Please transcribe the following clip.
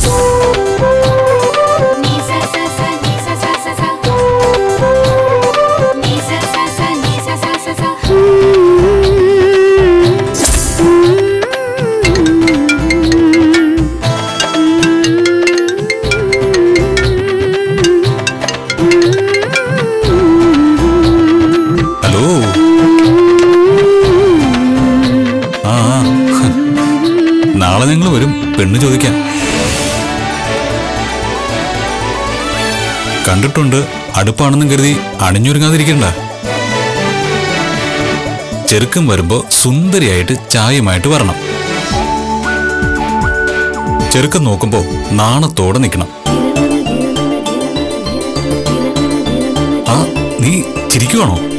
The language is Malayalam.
Ni sa sa sa ni sa sa sa sa. Ni sa sa sa ni sa sa sa sa. Hello ആ ആ. നാളെ ഞങ്ങൾ വരും പെണ്ണ് ചോദിക്കാൻ കണ്ടിട്ടുണ്ട് അടുപ്പാണെന്നും കരുതി അണിഞ്ഞൊരുങ്ങാതിരിക്കണ്ട ചെറുക്കം വരുമ്പോ സുന്ദരിയായിട്ട് ചായയുമായിട്ട് വരണം ചെറുക്കം നോക്കുമ്പോ നാണത്തോടെ നിൽക്കണം ആ നീ ചിരിക്കുവാണോ